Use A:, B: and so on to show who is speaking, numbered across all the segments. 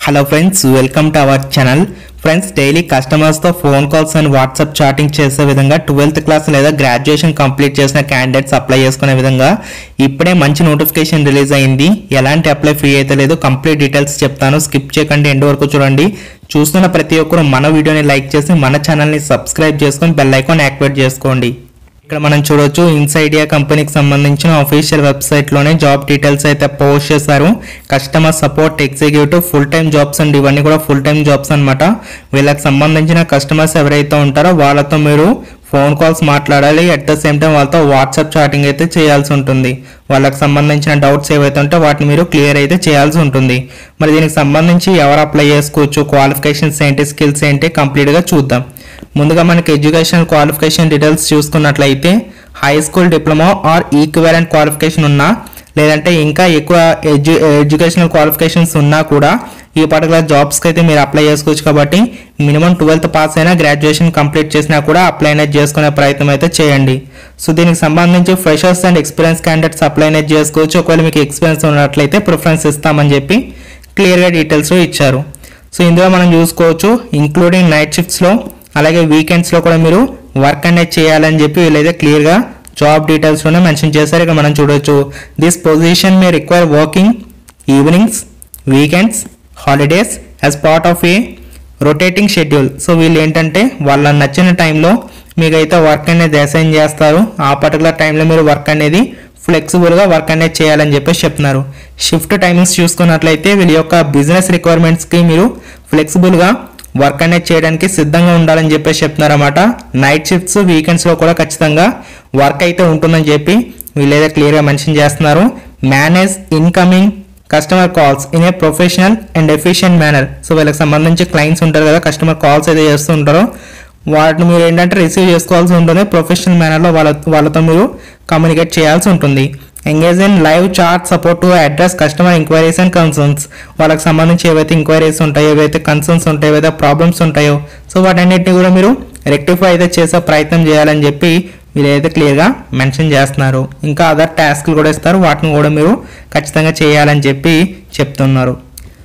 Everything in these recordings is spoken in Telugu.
A: Hello friends welcome to our channel friends daily కస్టమర్స్తో phone calls and WhatsApp chatting చేసే విధంగా ట్వెల్త్ క్లాస్ లేదా గ్రాడ్యుయేషన్ కంప్లీట్ చేసిన క్యాండిడేట్స్ అప్లై చేసుకునే విధంగా ఇప్పుడే మంచి నోటిఫికేషన్ రిలీజ్ అయింది ఎలాంటి అప్లై ఫ్రీ అయితే లేదు కంప్లీట్ డీటెయిల్స్ చెప్తాను స్కిప్ చేయకండి ఎండ్ వరకు చూడండి చూస్తున్న ప్రతి ఒక్కరు మన వీడియోని లైక్ చేసి మన ఛానల్ని సబ్స్క్రైబ్ చేసుకొని బెల్ ఐకాన్ యాక్టివేట్ చేసుకోండి ఇక్కడ మనం చూడొచ్చు ఇన్సైడియా కంపెనీకి సంబంధించిన అఫీషియల్ వెబ్సైట్లోనే జాబ్ డీటెయిల్స్ అయితే పోస్ట్ చేశారు customer support executive full time jobs and ఇవన్నీ కూడా ఫుల్ టైం జాబ్స్ అన్నమాట వీళ్ళకి సంబంధించిన కస్టమర్స్ ఎవరైతే ఉంటారో వాళ్ళతో మీరు ఫోన్ కాల్స్ మాట్లాడాలి అట్ ద సేమ్ టైం వాళ్ళతో వాట్సాప్ చాటింగ్ అయితే చేయాల్సి ఉంటుంది వాళ్ళకి సంబంధించిన డౌట్స్ ఏవైతే ఉంటే వాటిని మీరు క్లియర్ అయితే చేయాల్సి ఉంటుంది మరి దీనికి సంబంధించి ఎవరు అప్లై చేసుకోవచ్చు క్వాలిఫికేషన్స్ ఏంటి స్కిల్స్ ఏంటి కంప్లీట్గా చూద్దాం ముందుగా మనకి ఎడ్యుకేషన్ క్వాలిఫికేషన్ డీటెయిల్స్ చూసుకున్నట్లయితే high school diploma or equivalent qualification ఉన్నా లేదంటే ఇంకా ఎక్కువ ఎడ్యు ఎడ్యుకేషనల్ క్వాలిఫికేషన్స్ ఉన్నా కూడా ఈ పర్టికులర్ జాబ్స్కి అయితే మీరు అప్లై చేసుకోవచ్చు కాబట్టి మినిమం ట్వెల్త్ పాస్ అయినా గ్రాడ్యుయేషన్ కంప్లీట్ చేసినా కూడా అప్లై అనేది చేసుకునే ప్రయత్నం అయితే చేయండి సో దీనికి సంబంధించి freshers and experience candidates apply అనేది చేసుకోవచ్చు ఒకవేళ మీకు ఎక్స్పీరియన్స్ ఉన్నట్లయితే ప్రిఫరెన్స్ ఇస్తామని చెప్పి క్లియర్గా డీటెయిల్స్ ఇచ్చారు సో ఇందులో మనం చూసుకోవచ్చు ఇంక్లూడింగ్ నైట్ షిఫ్ట్స్లో అలాగే వీకెండ్స్లో కూడా మీరు వర్క్ అనేది చేయాలని చెప్పి వీళ్ళైతే క్లియర్గా జాబ్ డీటెయిల్స్లోనే మెన్షన్ చేశారు ఇక్కడ మనం చూడొచ్చు this position may require working evenings weekends holidays as part of a rotating schedule so వీళ్ళు ఏంటంటే వాళ్ళ నచ్చిన టైంలో మీకైతే వర్క్ అనేది అసైన్ చేస్తారు ఆ పర్టికులర్ టైంలో మీరు వర్క్ అనేది ఫ్లెక్సిబుల్గా వర్క్ అనేది చేయాలని చెప్పేసి చెప్తున్నారు షిఫ్ట్ టైమింగ్స్ చూసుకున్నట్లయితే వీళ్ళ యొక్క బిజినెస్ రిక్వైర్మెంట్స్కి మీరు ఫ్లెక్సిబుల్గా వర్క్ అనేది చేయడానికి సిద్ధంగా ఉండాలని చెప్పేసి చెప్తున్నారు అన్నమాట నైట్ షిఫ్ట్స్ వీకెండ్స్లో కూడా ఖచ్చితంగా వర్క్ అయితే ఉంటుందని చెప్పి వీళ్ళైతే క్లియర్గా మెన్షన్ చేస్తున్నారు manage incoming customer calls in a professional and efficient manner so వీళ్ళకి సంబంధించి క్లయింట్స్ ఉంటారు కదా కస్టమర్ కాల్స్ అయితే చేస్తూ ఉంటారో వాటిని మీరు ఏంటంటే రిసీవ్ చేసుకోవాల్సి ఉంటుంది ప్రొఫెషనల్ మేనర్లో వాళ్ళ వాళ్ళతో మీరు కమ్యూనికేట్ చేయాల్సి ఉంటుంది engage in live chat support to address customer enquiries and concerns వాళ్ళకి సంబంధించి ఏవైతే ఎంక్వైరీస్ ఉంటాయో ఏవైతే కన్సర్న్స్ ఉంటాయో ఏవైతే ప్రాబ్లమ్స్ ఉంటాయో సో వాటన్నిటిని కూడా మీరు రెక్టిఫై అయితే చేసే ప్రయత్నం చేయాలని చెప్పి వీళ్ళైతే క్లియర్గా మెన్షన్ చేస్తున్నారు ఇంకా అదర్ టాస్క్లు కూడా ఇస్తారు వాటిని కూడా మీరు ఖచ్చితంగా చేయాలని చెప్పి చెప్తున్నారు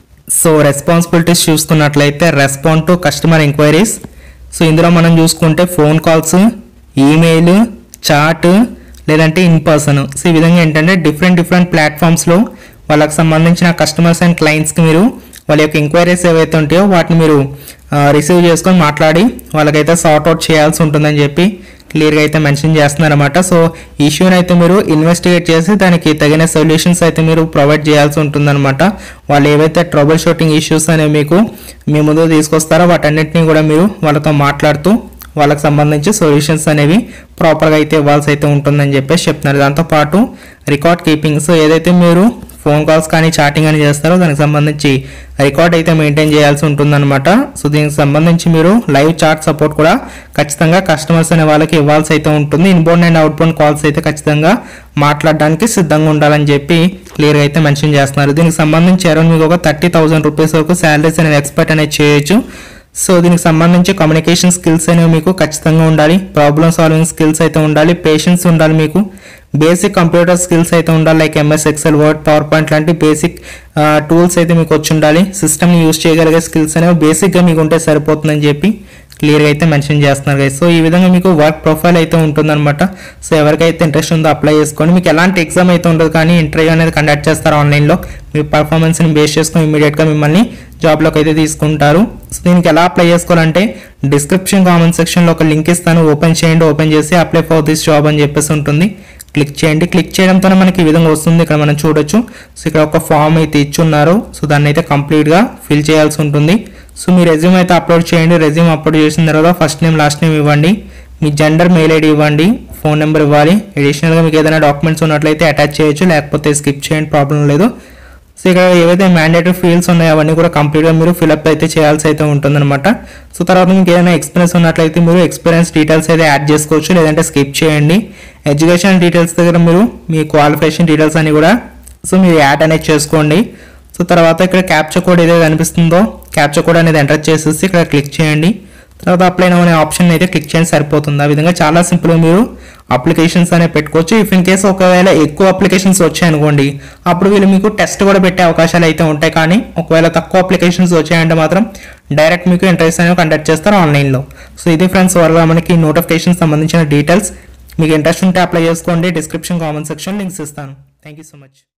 A: సో రెస్పాన్సిబిలిటీస్ చూసుకున్నట్లయితే respond to customer enquiries so ఇందులో మనం చూసుకుంటే ఫోన్ కాల్స్ ఈమెయిల్ చాట్ లేదంటే ఇన్ పర్సన్ సో ఈ విధంగా ఏంటంటే డిఫరెంట్ డిఫరెంట్ ప్లాట్ఫామ్స్లో వాళ్ళకి సంబంధించిన కస్టమర్స్ అండ్ క్లయింట్స్కి మీరు వాళ్ళ యొక్క ఎంక్వైరీస్ ఏవైతే ఉంటాయో వాటిని మీరు రిసీవ్ చేసుకొని మాట్లాడి వాళ్ళకైతే సార్ట్ అవుట్ చేయాల్సి ఉంటుందని చెప్పి క్లియర్గా అయితే మెన్షన్ చేస్తున్నారన్నమాట సో ఇష్యూని అయితే మీరు ఇన్వెస్టిగేట్ చేసి దానికి తగిన సొల్యూషన్స్ అయితే మీరు ప్రొవైడ్ చేయాల్సి ఉంటుందన్నమాట వాళ్ళు ఏవైతే ట్రబుల్ షూటింగ్ ఇష్యూస్ అనేవి మీకు మీ ముందు తీసుకొస్తారో వాటన్నిటిని కూడా మీరు వాళ్ళతో మాట్లాడుతూ వాళ్ళకి సంబంధించి సొల్యూషన్స్ అనేవి ప్రాపర్గా అయితే ఇవ్వాల్సి అయితే ఉంటుందని చెప్పేసి చెప్తున్నారు దాంతోపాటు రికార్డ్ కీపింగ్ సో ఏదైతే మీరు ఫోన్ కాల్స్ కానీ చాటింగ్ అని చేస్తారో దానికి సంబంధించి రికార్డ్ అయితే మెయింటైన్ చేయాల్సి ఉంటుందన్నమాట సో దీనికి సంబంధించి మీరు లైవ్ చాట్ సపోర్ట్ కూడా ఖచ్చితంగా కస్టమర్స్ అనే వాళ్ళకి ఇవ్వాల్సి అయితే ఉంటుంది ఇన్బౌండ్ అండ్ అవుట్బౌండ్ కాల్స్ అయితే ఖచ్చితంగా మాట్లాడడానికి సిద్ధంగా ఉండాలని చెప్పి క్లియర్గా అయితే మెన్షన్ చేస్తున్నారు దీనికి సంబంధించి అరౌండ్ మీకు ఒక థర్టీ థౌసండ్ రూపీస్ వరకు శాలరీస్ అనేవి ఎక్స్పెక్ట్ అనేది చేయొచ్చు సో దీనికి సంబంధించి కమ్యూనికేషన్ స్కిల్స్ అనేవి మీకు ఖచ్చితంగా ఉండాలి ప్రాబ్లమ్ సాల్వింగ్ స్కిల్స్ అయితే ఉండాలి పేషెన్స్ ఉండాలి మీకు బేసిక్ కంప్యూటర్ స్కిల్స్ అయితే ఉండాలి like MS Excel Word PowerPoint లాంటి బేసిక్ టూల్స్ అయితే మీకు వచ్చి ఉండాలి సిస్టమ్ని యూజ్ చేయగలిగే స్కిల్స్ అనేవి బేసిక్గా మీకు ఉంటే సరిపోతుందని చెప్పి క్లియర్గా అయితే మెన్షన్ చేస్తున్నారు guys. సో ఈ విధంగా మీకు వర్క్ ప్రొఫైల్ అయితే ఉంటుందన్నమాట సో ఎవరికైతే ఇంట్రెస్ట్ ఉందో అప్లై చేసుకోండి మీకు ఎలాంటి ఎగ్జామ్ అయితే ఉండదు కానీ ఇంటర్వ్యూ అనేది కండక్ట్ చేస్తారు ఆన్లైన్లో మీ పర్ఫార్మెన్స్ని బేస్ చేసుకొని ఇమీడియట్గా మిమ్మల్ని జాబ్లోకి అయితే తీసుకుంటారు సో దీనికి ఎలా అప్లై చేసుకోవాలంటే డిస్క్రిప్షన్ కామెంట్ సెక్షన్లో ఒక లింక్ ఇస్తాను ఓపెన్ చేయండి ఓపెన్ చేసి అప్లై ఫర్ దిస్ జాబ్ అని చెప్పేసి ఉంటుంది క్లిక్ చేయండి క్లిక్ చేయడంతో మనకి ఈ విధంగా వస్తుంది ఇక్కడ మనం చూడొచ్చు సో ఇక్కడ ఒక ఫామ్ అయితే ఇచ్చున్నారు సో దాన్ని అయితే కంప్లీట్గా ఫిల్ చేయాల్సి ఉంటుంది సో మీ రెజ్యూమ్ అయితే అప్లోడ్ చేయండి రెజ్యూమ్ అప్లోడ్ చేసిన తర్వాత ఫస్ట్ నేమ్ లాస్ట్ నేమ్ ఇవ్వండి మీ జెండర్ మెయిల్ ఐడి ఇవ్వండి ఫోన్ నెంబర్ ఇవ్వాలి అడిషనల్గా మీకు ఏదైనా డాక్యుమెంట్స్ ఉన్నట్లయితే అటాచ్ చేయొచ్చు లేకపోతే స్కిప్ చేయండి ప్రాబ్లం లేదు సో ఇక్కడ ఏవైతే మ్యాండేటరీ ఫీల్డ్స్ ఉన్నాయో అవన్నీ కూడా కంప్లీట్గా మీరు ఫిల్అప్ అయితే చేయాల్సి అయితే ఉంటుందన్నమాట సో తర్వాత మీకు ఏదైనా ఎక్స్పీరియన్స్ ఉన్నట్లయితే మీరు ఎక్స్పీరియన్స్ డీటెయిల్స్ అయితే యాడ్ చేసుకోవచ్చు లేదంటే స్కిప్ చేయండి ఎడ్యుకేషన్ డీటెయిల్స్ దగ్గర మీరు మీ క్వాలిఫికేషన్ డీటెయిల్స్ అన్ని కూడా సో మీరు యాడ్ అనేది చేసుకోండి సో తర్వాత ఇక్కడ క్యాప్చర్ కోడ్ ఏదైతే కనిపిస్తుందో క్యాప్చర్ కోడ్ అనేది ఎంటర్ చేసేసి ఇక్కడ క్లిక్ చేయండి తర్వాత అప్లై నౌ అనే ఆప్షన్ అయితే క్లిక్ చేయండి సరిపోతుంది ఆ విధంగా చాలా సింపుల్గా మీరు అప్లికేషన్స్ అనేవి పెట్టుకోవచ్చు ఇఫ్ ఇన్ కేసు ఒకవేళ ఎక్కువ అప్లికేషన్స్ వచ్చాయనుకోండి అప్పుడు వీళ్ళు మీకు టెస్ట్ కూడా పెట్టే అవకాశాలు అయితే ఉంటాయి కానీ ఒకవేళ తక్కువ అప్లికేషన్స్ వచ్చాయంటే మాత్రం డైరెక్ట్ మీకు ఇంటర్వ్యూస్ అనేవి కండక్ట్ చేస్తారు ఆన్లైన్లో సో ఇది ఫ్రెండ్స్ వల్ల మనకి నోటిఫికేషన్ సంబంధించిన డీటెయిల్స్ మీకు ఇంట్రెస్ట్ ఉంటే అప్లై చేసుకోండి డిస్క్రిప్షన్ కామెంట్ సెక్షన్ లింక్స్ ఇస్తాను థ్యాంక్ యూ సో మచ్